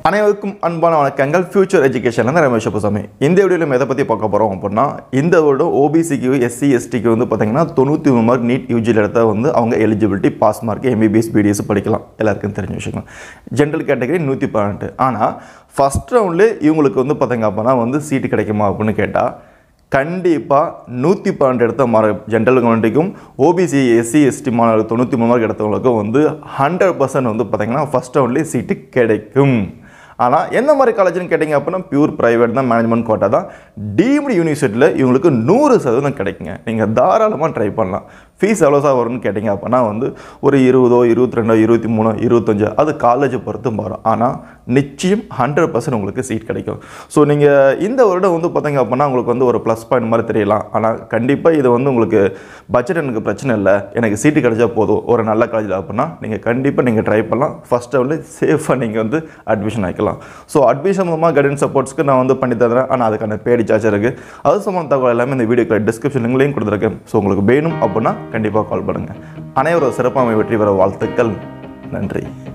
அனைவருக்கும் அன்பான வணக்கங்கள் ஃபியூச்சர் எஜுகேஷன்லேருந்து ரமேஷ் அப்புசாமி இந்த வீடியோவில் நம்ம எதை பற்றி பார்க்க போகிறோம் அப்படின்னா இந்த வருடம் ஓபிசிக்கு எஸ்சி எஸ்டிக்கு வந்து பார்த்தீங்கன்னா தொண்ணூற்றி மூணு மார்க் நீட் யூஜியில் எடுத்தால் வந்து அவங்க eligibility pass mark MBBS BDS படிக்கலாம் எல்லாருக்கும் தெரிஞ்ச விஷயம் ஜென்ரல் கேட்டகரி நூற்றி பன்னெண்டு ஆனால் ஃபஸ்ட் ரவுண்ட்லேயே இவங்களுக்கு வந்து பார்த்தீங்க அப்படின்னா வந்து சீட்டு கிடைக்குமா அப்படின்னு கேட்டால் கண்டிப்பாக நூற்றி பன்னெண்டு எடுத்த மார்க் ஜென்ரல் கம்யூனிட்டிக்கும் ஓபிசி எஸ்சி எஸ்டி மாணவர்கள் தொண்ணூற்றி மூணு மார்க் எடுத்தவங்களுக்கும் வந்து ஹண்ட்ரட் பர்சன்ட் வந்து பார்த்தீங்கன்னா ஃபஸ்ட் ரவுண்ட்லேயே சீட்டு கிடைக்கும் ஆனால் எந்த மாதிரி காலேஜ்னு கேட்டிங்க அப்படின்னா பியூர் ப்ரைவேட் தான் மேனேஜ்மெண்ட் கோட்டா தான் டீம்டு யூனிவர்சிட்டியில் இவங்களுக்கு நூறு சதவீதம் கிடைக்குங்க நீங்கள் தாராளமாக ட்ரை பண்ணலாம் ஃபீஸ் எவ்வளோ சார் வரும்னு கேட்டிங்க அப்படின்னா வந்து ஒரு இருபதோ இருபத்தி ரெண்டோ இருபத்தி மூணோ இருபத்தஞ்சோ அது காலேஜை பொறுத்து மாறும் ஆனால் நிச்சயம் ஹண்ட்ரட் பர்சன்ட் உங்களுக்கு சீட் கிடைக்கும் ஸோ நீங்கள் இந்த வருடம் வந்து பார்த்தீங்க அப்படின்னா உங்களுக்கு வந்து ஒரு ப்ளஸ் பாயிண்ட் மாதிரி தெரியலாம் ஆனால் கண்டிப்பாக இது வந்து உங்களுக்கு பட்ஜெட் எனக்கு பிரச்சனை இல்லை எனக்கு சீட்டு கிடைச்சா போதும் ஒரு நல்ல காலேஜில் அப்படின்னா நீங்கள் கண்டிப்பாக நீங்கள் ட்ரை பண்ணலாம் ஃபஸ்ட் லெவலில் சேஃபாக நீங்கள் வந்து அட்மிஷன் ஆகிக்கலாம் ஸோ அட்மிஷன் மூலமாக கைடன்ஸ் சப்போர்ட்ஸ்க்கு நான் வந்து பண்ணி தரேன் ஆனால் அதுக்கான பேடி சார்ஜ் இருக்குது அது சம்மந்த தகவல் எல்லாமே இந்த வீடியோக்கு டிஸ்கிரிப்ஷன் லிங்க்லையும் கொடுத்துருக்கேன் ஸோ உங்களுக்கு வேணும் அப்படின்னா கண்டிப்பாக கால் பண்ணுங்கள் அனைவரும் சிறப்பாக வெற்றி பெற வாழ்த்துக்கள் நன்றி